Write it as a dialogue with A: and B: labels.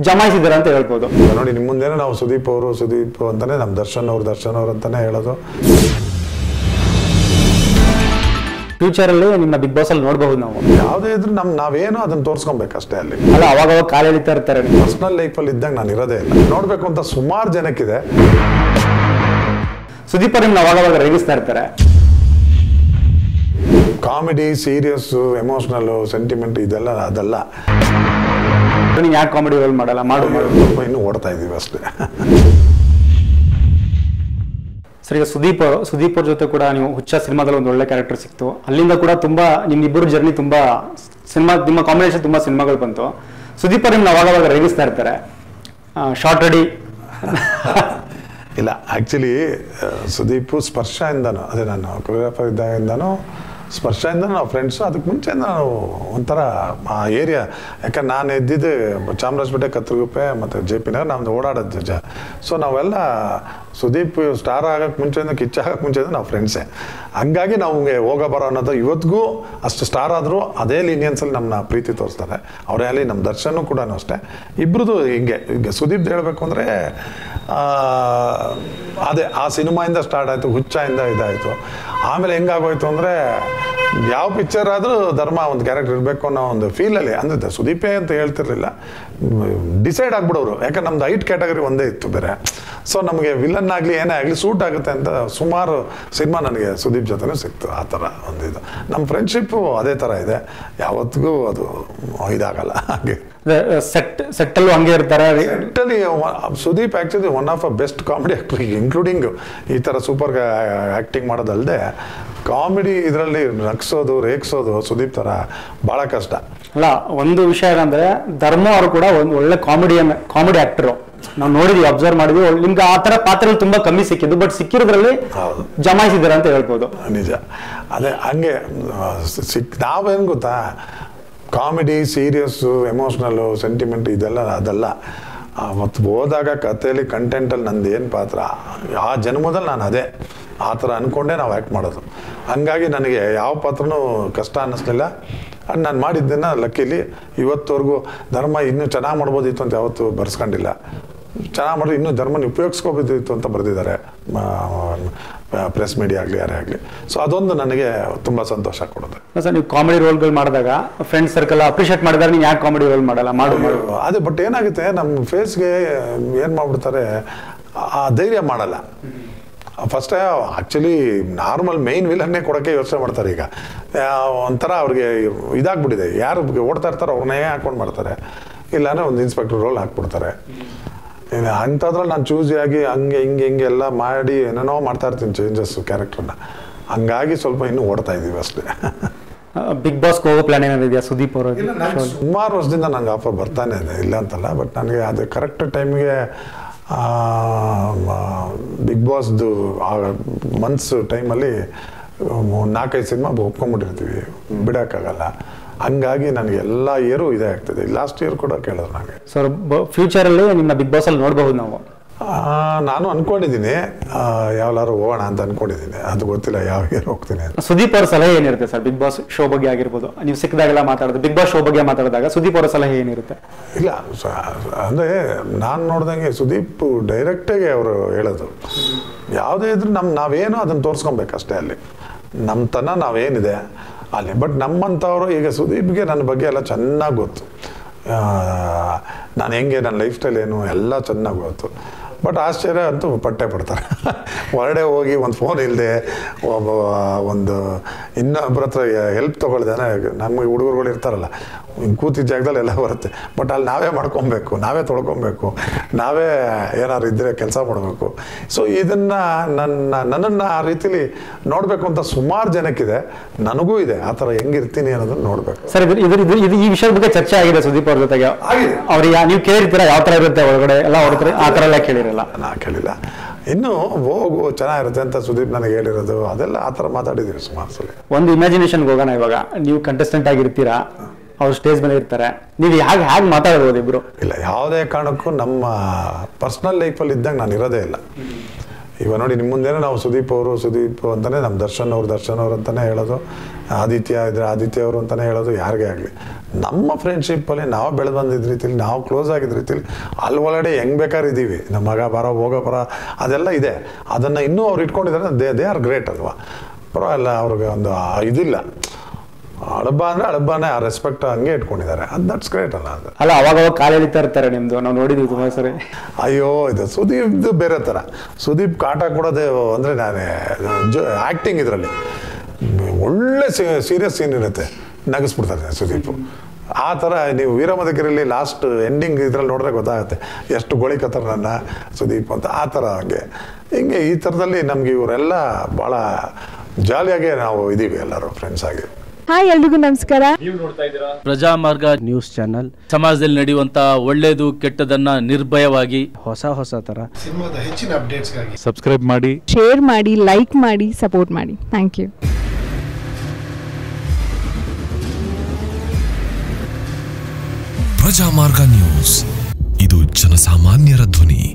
A: ಜಮಾಯಿಸಿದ್ದಾರೆ ಅಂತ ಹೇಳ್ಬೋದು
B: ನೋಡಿ ನಿಮ್ಮ ಮುಂದೆನೇ ನಾವು ಸುದೀಪ್ ಅವರು ಸುದೀಪ್ ಅಂತಾನೆ ನಮ್ಮ ದರ್ಶನ್ ಅವ್ರು ದರ್ಶನ್ ಅವ್ರು ಅಂತಾನೆ ಹೇಳೋದು
A: ಫ್ಯೂಚರಲ್ಲಿ ನಿಮ್ಮ ಬಿಗ್ ಬಾಸ್ ಅಲ್ಲಿ ನೋಡಬಹುದು ನಾವು
B: ಯಾವುದೇ ಇದ್ರೂ ನಮ್ ನಾವೇನೋ ಅದನ್ನ ತೋರಿಸ್ಕೊಬೇಕಷ್ಟೇ ಅಲ್ಲಿ
A: ಅಲ್ಲ ಅವಾಗ ಅವಾಗ ಕಾಲು ಎಳಿತಾ ಇರ್ತಾರೆ
B: ಪರ್ಸನಲ್ ಲೈಫಲ್ಲಿ ಇದ್ದಾಗ ನಾನು ಇರೋದೇ ಇಲ್ಲ ನೋಡ್ಬೇಕು ಅಂತ ಸುಮಾರು ಜನಕ್ಕಿದೆ
A: ಸುದೀಪ್ ಅವ್ರು ನಿಮ್ನ ಅವಾಗ ಅವಾಗ ರೇಗಿಸ್ತಾ ಇರ್ತಾರೆ
B: ಕಾಮಿಡಿ ಸೀರಿಯಸ್ ಎಮೋಷ್ನಲ್ ಸೆಂಟಿಮೆಂಟ್ ಇದೆಲ್ಲ ಅದಲ್ಲ
A: ನೀವು ಯಾಕೆ ಕಾಮಿಡಿ ರೋಲ್ ಮಾಡಲ್ಲ ಮಾಡು ಮಾಡು
B: ಸ್ವಲ್ಪ ಇನ್ನೂ ಓಡ್ತಾ ಇದೀವಿ ಅಷ್ಟೇ
A: ಸರ್ ಈಗ ಸುದೀಪ್ ಅವರು ಸುದೀಪ್ ಅವ್ರ ಜೊತೆ ಕೂಡ ನೀವು ಹುಚ್ಚ ಸಿನಿಮಾದಲ್ಲಿ ಒಂದು ಒಳ್ಳೆ ಕ್ಯಾರೆಕ್ಟರ್ ಸಿಕ್ತು ಅಲ್ಲಿಂದ ಕೂಡ ತುಂಬಾ ನಿಮ್ಮಿಬ್ಬರು ಜರ್ನಿ ತುಂಬಾ ಸಿನಿಮಾ ನಿಮ್ಮ ಕಾಂಬಿನೇಷನ್ ತುಂಬಾ ಸಿನಿಮಾಗಳು ಬಂತು ಸುದೀಪ್ ಅವ್ರು ನಿಮ್ನ ಅವಾಗ ಅವಾಗ ರೇಗಿಸ್ತಾ ಇರ್ತಾರೆ ಶಾರ್ಟ್ ರೆಡಿ
B: ಇಲ್ಲ ಆ್ಯಕ್ಚುಲಿ ಸುದೀಪ್ ಸ್ಪರ್ಶದಿಂದನೂ ಅದೇ ನಾನು ಕೊರಿಯೋಗ್ರಾಫರ್ ಇದ್ದಾಗಿಂದನೂ ಸ್ಪರ್ಶದಿಂದ ನಾವು ಫ್ರೆಂಡ್ಸು ಅದಕ್ಕೆ ಮುಂಚೆಯಿಂದ ನಾವು ಒಂಥರ ಆ ಏರಿಯಾ ಯಾಕಂದ್ರೆ ನಾನು ಎದ್ದಿದ್ದು ಚಾಮರಾಜಪೇಟೆ ಕತ್ತಲಗುಪ್ಪೆ ಮತ್ತು ಜೆ ಪಿ ನಗರ್ ನಮ್ದು ಓಡಾಡೋದು ಜ ಸೊ ನಾವೆಲ್ಲ ಸುದೀಪ್ ಸ್ಟಾರ್ ಆಗಕ್ಕೆ ಮುಂಚೆಯಿಂದ ಕಿಚ್ಚ ಆಗಕ್ಕೆ ಮುಂಚೆಯಿಂದ ನಾವು ಫ್ರೆಂಡ್ಸೇ ಹಂಗಾಗಿ ನಮಗೆ ಹೋಗೋ ಬರೋ ಅನ್ನೋದು ಇವತ್ತಿಗೂ ಅಷ್ಟು ಸ್ಟಾರ್ ಆದರೂ ಅದೇ ಲೀನಿಯನ್ಸಲ್ಲಿ ನಮ್ಮನ್ನ ಪ್ರೀತಿ ತೋರಿಸ್ತಾರೆ ಅವರೇ ಅಲ್ಲಿ ನಮ್ಮ ದರ್ಶನ ಕೂಡ ಅಷ್ಟೇ ಇಬ್ರದ್ದು ಹಿಂಗೆ ಈಗ ಸುದೀಪ್ ಹೇಳಬೇಕು ಅಂದರೆ ಅದೇ ಆ ಸಿನಿಮಾಯಿಂದ ಸ್ಟಾರ್ಟ್ ಆಯಿತು ಹುಚ್ಚಾಯಿಂದ ಇದಾಯಿತು ಆಮೇಲೆ ಹೆಂಗಾಗೋಯ್ತು ಅಂದರೆ ಯಾವ ಪಿಕ್ಚರ್ ಆದರೂ ಧರ್ಮ ಒಂದು ಕ್ಯಾರೆಕ್ಟರ್ ಇರಬೇಕು ಅನ್ನೋ ಒಂದು ಫೀಲಲ್ಲಿ ಅಂದರೆ ಸುದೀಪೇ ಅಂತ ಹೇಳ್ತಿರ್ಲಿಲ್ಲ ಡಿಸೈಡ್ ಆಗ್ಬಿಡೋರು ಯಾಕಂದ್ರೆ ನಮ್ದು ಹೈಟ್ ಕ್ಯಾಟಗರಿ ಒಂದೇ ಇತ್ತು ಬೇರೆ ಸೊ ನಮಗೆ ವಿಲನ್ ಆಗಲಿ ಏನೇ ಆಗಲಿ ಸೂಟ್ ಆಗುತ್ತೆ ಅಂತ ಸುಮಾರು ಸಿನಿಮಾ ನನಗೆ ಸುದೀಪ್ ಜೊತೆನೂ ಸಿಕ್ತು ಆ ಥರ ಒಂದು ಇದು ನಮ್ಮ ಫ್ರೆಂಡ್ಶಿಪ್ಪು ಅದೇ ಥರ ಇದೆ ಯಾವತ್ತಿಗೂ ಅದು ಇದಾಗಲ್ಲ ಹಾಗೆ
A: ಸೆಟ್ ಸೆಟ್ಟಲ್ಲೂ ಹಂಗೆ ಇರ್ತಾರೆ
B: actually Sudeep actually one of a best comedy actor including ಈ ಥರ ಸೂಪರ್ ಆ್ಯಕ್ಟಿಂಗ್ ಮಾಡೋದಲ್ಲದೆ ಕಾಮಿಡಿ ಇದರಲ್ಲಿ ನಗ್ಸೋದು ರೇಗ್ಸೋದು ಸುದೀಪ್ ಥರ ಭಾಳ ಕಷ್ಟ
A: ಅಲ್ಲ ಒಂದು ವಿಷಯ ಏನಂದ್ರೆ ಧರ್ಮ ಅವರು ಕೂಡ ಒಂದು ಒಳ್ಳೆ ಕಾಮಿಡಿಯನ್ ಕಾಮಿಡಿ ಆಕ್ಟರ್ ನಾವು ನೋಡಿದ್ವಿ ಅಬ್ಸರ್ವ್ ಮಾಡಿದ್ವಿ ಒಳ್- ನಿಮ್ಗೆ ಆ ತರ ಪಾತ್ರಗಳು ತುಂಬಾ ಕಮ್ಮಿ ಸಿಕ್ಕಿದ್ದು ಬಟ್ ಸಿಕ್ಕಿರೋದ್ರಲ್ಲಿ
B: ಹೌದು.
A: ಜಮಾಯಿಸಿದ್ದಾರೆ ಅಂತ ಹೇಳ್ಬೋದು
B: ನಿಜ ಅದೇ ಹಂಗೆ ಆ, ಸಿಕ್ ನಾವೇನು ಗೊತ್ತಾ ಕಾಮಿಡಿ ಸೀರಿಯಸ್ಸು ಎಮೋಷ್ನಲ್ಲು ಸೆಂಟಿಮೆಂಟ್ ಇದೆಲ್ಲ ಅದಲ್ಲ ಅವತ್ತು ಹೋದಾಗ ಕಥೆಯಲ್ಲಿ ಕಂಟೆಂಟಲ್ಲಿ ನಂದು ಏನು ಪಾತ್ರ ಆ ಜನ್ಮದಲ್ಲಿ ನಾನು ಅದೇ ಆ ಥರ ಅಂದ್ಕೊಂಡೇ ನಾವು ಆ್ಯಕ್ಟ್ ಮಾಡೋದು ಹಂಗಾಗಿ ನನಗೆ ಯಾವ ಪಾತ್ರನೂ ಕಷ್ಟ ಅನ್ನಿಸ್ಲಿಲ್ಲ ಅಂಡ್ ನಾನು ಮಾಡಿದ್ದನ್ನು ಲಕ್ಕಿಲಿ ಇವತ್ತವರೆಗೂ ಧರ್ಮ ಇನ್ನೂ ಚೆನ್ನಾಗಿ ಮಾಡ್ಬೋದಿತ್ತು ಅಂತ ಯಾವತ್ತೂ ಬರ್ಸ್ಕೊಂಡಿಲ್ಲ ಚೆನ್ನಾಗಿ ಮಾಡಿದ್ರೆ ಇನ್ನೂ ಧರ್ಮನ ಉಪಯೋಗಿಸ್ಕೋಬೋದಿತ್ತು ಅಂತ ಬರೆದಿದ್ದಾರೆ ಪ್ರೆಸ್ ಮೀಡಿಯಾ ಆಗಲಿ ಯಾರೇ ಆಗಲಿ ಸೊ ಅದೊಂದು ನನಗೆ ತುಂಬ ಸಂತೋಷ ಕೊಡುತ್ತೆ
A: ಸರ್ ನೀವು ಕಾಮಿಡಿ ರೋಲ್ಗಳು ಮಾಡಿದಾಗ ಫ್ರೆಂಡ್ ಸರ್ಕಲ್ ಅಪ್ರಿಷಿಯೇಟ್ ಮಾಡಿದಾಗ ನೀವು ಯಾಕೆ ಕಾಮಿಡಿ ರೋಲ್ ಮಾಡಲ್ಲ ಮಾಡು ಮಾಡು
B: ಅದೇ ಬಟ್ ಏನಾಗುತ್ತೆ ನಮ್ಮ ಫೇಸ್ಗೆ ಏನು ಮಾಡ್ಬಿಡ್ತಾರೆ ಆ ಧೈರ್ಯ ಮಾಡಲ್ಲ ಫಸ್ಟ್ ಆ್ಯಕ್ಚುಲಿ ನಾರ್ಮಲ್ ಮೇಯ್ನ್ ವಿಲನ್ನೇ ಕೊಡೋಕ್ಕೆ ಯೋಚನೆ ಮಾಡ್ತಾರೆ ಈಗ ಆ, ಒಂಥರ ಅವ್ರಿಗೆ ಇದಾಗ್ಬಿಟ್ಟಿದೆ ಯಾರು ಓಡ್ತಾ ಇರ್ತಾರೋ ಅವ್ರನ್ನೇ ಹಾಕೊಂಡು ಮಾಡ್ತಾರೆ ಇಲ್ಲಾಂದ್ರೆ ಒಂದು ಇನ್ಸ್ಪೆಕ್ಟರ್ ರೋಲ್ ಹಾಕ್ಬಿಡ್ತಾರೆ ಇನ್ನು ಅಂಥದ್ರಲ್ಲಿ ನಾನು ಚೂಸಿ ಆಗಿ ಹಂಗೆ ಹಿಂಗೆ ಹಿಂಗೆ ಎಲ್ಲ ಮಾಡಿ ಏನೇನೋ ಮಾಡ್ತಾ ಇರ್ತೀನಿ ಚೇಂಜಸ್ಸು ಕ್ಯಾರೆಕ್ಟರ್ನ ಹಂಗಾಗಿ ಸ್ವಲ್ಪ ಇನ್ನೂ ಓಡ್ತಾ ಇದ್ದೀವಿ ಅಷ್ಟೇ
A: ಬಿಗ್ ಬಾಸ್ಗೆ ಹೋಗೋ ಪ್ಲಾನ್ ಏನಾದ್ರು ಇದೆಯಾ ಸುದೀಪ್ ಅವರು
B: ಸುಮಾರು ವರ್ಷದಿಂದ ನಂಗೆ ಆಫರ್ ಬರ್ತಾನೆ ಇದೆ ಇಲ್ಲ ಅಂತಲ್ಲ ಬಟ್ ನನಗೆ ಅದು ಕರೆಕ್ಟ್ ಟೈಮಿಗೆ ಬಿಗ್ ಬಾಸ್ದು ಮಂತ್ಸ್ ಟೈಮಲ್ಲಿ ನಾಲ್ಕೈದು ಸಿನಿಮಾ ಒಪ್ಕೊಂಡ್ಬಿಟ್ಟಿರ್ತೀವಿ ಬಿಡೋಕ್ಕಾಗಲ್ಲ ಹಂಗಾಗಿ ನನಗೆ ಎಲ್ಲ ಇಯರು ಇದೇ ಆಗ್ತದೆ ಲಾಸ್ಟ್ ಇಯರ್ ಕೂಡ ಕೇಳಿದ್ರು ನನಗೆ
A: ಸರ್ ಫ್ಯೂಚರಲ್ಲಿ ನಿಮ್ಮನ್ನ ಬಿಗ್ ಬಾಸ್ ಅಲ್ಲಿ ನೋಡಬಹುದು ನಾವು
B: ಆ, ನಾನು ಅನ್ಕೊಂಡಿದ್ದೀನಿ ಯಾವ್ಲಾರು ಹೋಗೋಣ ಅಂತ ಅನ್ಕೊಂಡಿದ್ದೀನಿ ಅದು ಗೊತ್ತಿಲ್ಲ ಯಾವ ಇಯರ್ ಹೋಗ್ತೀನಿ ಅಂತ
A: ಸುದೀಪ್ ಅವರ ಸಲಹೆ ಏನಿರುತ್ತೆ ಸರ್ ಬಿಗ್ ಬಾಸ್ ಶೋ ಬಗ್ಗೆ ಆಗಿರ್ಬೋದು ನೀವು ಸಿಕ್ಕಿದಾಗೆಲ್ಲ ಮಾತಾಡೋದು ಬಿಗ್ ಬಾಸ್ ಶೋ ಬಗ್ಗೆ ಮಾತಾಡಿದಾಗ ಸುದೀಪ್ ಅವರ ಸಲಹೆ ಏನಿರುತ್ತೆ
B: ಇಲ್ಲ ಸ- ಅಂದರೆ ನಾನು ನೋಡ್ದಂಗೆ ಸುದೀಪ್ ಡೈರೆಕ್ಟಾಗಿ ಅವರು ಹೇಳೋದು ಯಾವುದೇ ಇದ್ರೂ ನಮ್ಮ ನಾವೇನೋ ಅದನ್ನು ತೋರಿಸ್ಕೊಬೇಕಷ್ಟೇ ಅಲ್ಲಿ ನಮ್ಮ ತನ ನಾವೇನಿದೆ ಅಲ್ಲಿ ಬಟ್ ನಮ್ಮಂಥವ್ರು ಈಗ ಸುದೀಪ್ಗೆ ನನ್ನ ಬಗ್ಗೆ ಎಲ್ಲ ಚೆನ್ನಾಗಿ ಗೊತ್ತು ಆ, ನಾನು ಹೆಂಗೆ ನನ್ನ ಲೈಫ್ ಸ್ಟೈಲ್ ಏನು ಎಲ್ಲ ಚೆನ್ನಾಗಿ ಗೊತ್ತು ಬಟ್ ಆಶ್ಚರ್ಯ ಅಂತೂ ಪಟ್ಟೆ ಪಡ್ತಾರೆ ಹೊರಡೆ ಹೋಗಿ ಒಂದು ಫೋನ್ ಇಲ್ಲದೆ ಒಬ್ಬ ಒಂದು ಇನ್ನೊಬ್ಬರ ಹತ್ರ ಹೆಲ್ಪ್ ತೊಗೊಳ್ದೆ ನಮಗೆ ಹುಡುಗರುಗಳು ಇರ್ತಾರಲ್ಲ ಹಿಂಗೆ ಕೂತಿದ್ದ ಜಾಗದಲ್ಲಿ ಎಲ್ಲ ಬರುತ್ತೆ ಬಟ್ ಅಲ್ಲಿ ನಾವೇ ಮಾಡ್ಕೊಬೇಕು ನಾವೇ ತೊಳ್ಕೊಬೇಕು ನಾವೇ ಏನಾದ್ರು ಇದ್ದರೆ ಕೆಲಸ ಮಾಡಬೇಕು ಸೊ ಇದನ್ನು ನನ್ನ ನನ್ನನ್ನು ಆ ರೀತಿಲಿ ನೋಡಬೇಕು ಅಂತ ಸುಮಾರು ಜನಕ್ಕಿದೆ ನನಗೂ ಇದೆ ಆ ಥರ ಹೆಂಗಿರ್ತೀನಿ ಅನ್ನೋದನ್ನು ನೋಡಬೇಕು
A: ಸರ್ ಇದು ಇದು ಇದು- ಇದು ಈ ವಿಷಯದ ಬಗ್ಗೆ ಚರ್ಚೆ ಆಗಿದೆ ಸುದೀಪ್ ಅವ್ರ ಜೊತೆಗೆ
B: ಆಗಿದೆ.
A: ಅವ್ರಿಗೆ ನೀವು ಕೇಳಿರ್ತೀರಾ ಯಾವ ತರ ಇರುತ್ತೆ ಒಳಗಡೆ ಎಲ್ಲ ಅವ್ರ ಹತ್ರ ಆ ತರ ಎಲ್ಲ ಕೇಳಿರಲ್ಲ
B: ನಾ ಕೇಳಿಲ್ಲ ಇನ್ನು ಹೋಗು ಚೆನ್ನಾಗಿರುತ್ತೆ ಅಂತ ಸುದೀಪ್ ನನಗೆ ಹೇಳಿರೋದು ಅದೆಲ್ಲ ಆ ಥರ ಮಾತಾಡಿದ್ದೀವಿ ಸುಮಾರು ಸಲ
A: ಒಂದು ಇಮ್ಯಾಜಿನೇಷನ್ಗೆ ಹೋಗೋಣ ಇವಾಗ ನೀವು ಕಂಟೆಸ್ಟೆಂಟ್ ಆಗಿರ್ತೀರಾ ಅವ್ರು ಸ್ಟೇಜ್ ಮೇಲೆ ಇರ್ತಾರೆ ನೀವು ಹೇಗೆ ಹೇಗೆ ಮಾತಾಡ್ಬೋದು ಇಬ್ರು
B: ಇಲ್ಲ ಯಾವುದೇ ಕಾರಣಕ್ಕೂ ನಮ್ಮ ಪರ್ಸ್ನಲ್ ಲೈಫಲ್ಲಿ ಇದ್ದಂಗೆ ನಾನು ಇರೋದೇ ಇಲ್ಲ ಇವಾಗ ನೋಡಿ ನಿಮ್ಮ ಮುಂದೆನೇ ನಾವು ಸುದೀಪ್ ಅವರು ಸುದೀಪ್ ಅಂತಲೇ ನಮ್ಮ ದರ್ಶನ್ ಅವರು ದರ್ಶನ್ ಅವರು ಅಂತಲೇ ಹೇಳೋದು ಆದಿತ್ಯ ಇದ್ರೆ ಆದಿತ್ಯ ಅವರು ಅಂತಲೇ ಹೇಳೋದು ಯಾರಿಗೇ ಆಗಲಿ ನಮ್ಮ ಫ್ರೆಂಡ್ಶಿಪ್ಪಲ್ಲಿ ನಾವು ಬೆಳೆದು ಬಂದಿದ್ದ ರೀತಿಲಿ ನಾವು ಕ್ಲೋಸ್ ಆಗಿದ್ದ ರೀತಿಲಿ ಅಲ್ಲಿ ಒಳಗಡೆ ಹೆಂಗೆ ಬೇಕಾದ್ರೆ ಇದ್ದೀವಿ ನಮ್ಮ ಮಗ ಬರೋ ಹೋಗೋ ಬರೋ ಅದೆಲ್ಲ ಇದೆ ಅದನ್ನು ಇನ್ನೂ ಅವ್ರು ಇಟ್ಕೊಂಡಿದ್ದಾರೆ ದೇ ದೇ ಆರ್ ಗ್ರೇಟ್ ಅಲ್ವಾ ಪರವಾಗಿಲ್ಲ ಅವ್ರಿಗೆ ಒಂದು ಆ ಇದಿಲ್ಲ ಅಳಬ ಅಂದರೆ ಅಳಬಾನೇ ಆ ರೆಸ್ಪೆಕ್ಟ್ ಹಂಗೆ ಇಟ್ಕೊಂಡಿದ್ದಾರೆ ಅದು ದಟ್ಸ್ ಗ್ರೇಟ್ ಅಲ್ಲ ಅದು
A: ಅಲ್ಲ ಅವಾಗ ಅವಾಗ ಕಾಲು ಎಳಿತಾ ಇರ್ತಾರೆ ನಿಮ್ದು ನಾವು ನೋಡಿದ್ವಿ ತುಂಬಾ ಸರಿ
B: ಅಯ್ಯೋ ಇದು ಸುದೀಪ್ದು ಬೇರೆ ಥರ ಸುದೀಪ್ ಕಾಟ ಕೊಡೋದೇ ಅಂದರೆ ನಾನೇ ಜೊ ಆ್ಯಕ್ಟಿಂಗ್ ಇದರಲ್ಲಿ ಒಳ್ಳೆ ಸೀರಿಯಸ್ ಸೀನ್ ಇರುತ್ತೆ ನಗಿಸ್ಬಿಡ್ತಾರೆ ಸುದೀಪ್ ಆ ಥರ ನೀವು ವೀರಮದಕಿರಲ್ಲಿ ಲಾಸ್ಟ್ ಎಂಡಿಂಗ್ ಇದ್ರಲ್ಲಿ ನೋಡಿದ್ರೆ ಗೊತ್ತಾಗುತ್ತೆ ಎಷ್ಟು ಗೋಳಿಕತ್ತಾರೆ ನನ್ನ ಸುದೀಪ್ ಅಂತ ಆ ಥರ ಹಂಗೆ ಹಿಂಗೆ ಈ ಥರದಲ್ಲಿ ನಮಗೆ ಇವರೆಲ್ಲ ಭಾಳ ಜಾಲಿಯಾಗೇ ನಾವು ಇದ್ದೀವಿ ಎಲ್ಲರೂ ಫ್ರೆಂಡ್ಸ್ ಆಗಿ
C: ಹಾಯ್ ಎಲ್ರಿಗೂ ನಮಸ್ಕಾರ
D: ಪ್ರಜಾಮಾರ್ಗ
E: ನ್ಯೂಸ್ ಚಾನಲ್
D: ಸಮಾಜದಲ್ಲಿ ನಡೆಯುವಂತ ಒಳ್ಳೇದು ಕೆಟ್ಟದನ್ನ ನಿರ್ಭಯವಾಗಿ
E: ಹೊಸ ಹೊಸ ಥರ
F: ಸಿನಿಮಾದ ಹೆಚ್ಚಿನ ಅಪ್ಡೇಟ್ಸ್ಗಾಗಿ
G: ಸಬ್ಸ್ಕ್ರೈಬ್ ಮಾಡಿ
C: ಶೇರ್ ಮಾಡಿ ಲೈಕ್ ಮಾಡಿ ಸಪೋರ್ಟ್ ಮಾಡಿ ಥ್ಯಾಂಕ್ ಯು
H: ಪ್ರಜಾಮಾರ್ಗ ನ್ಯೂಸ್ ಇದು ಜನಸಾಮಾನ್ಯರ ಧ್ವನಿ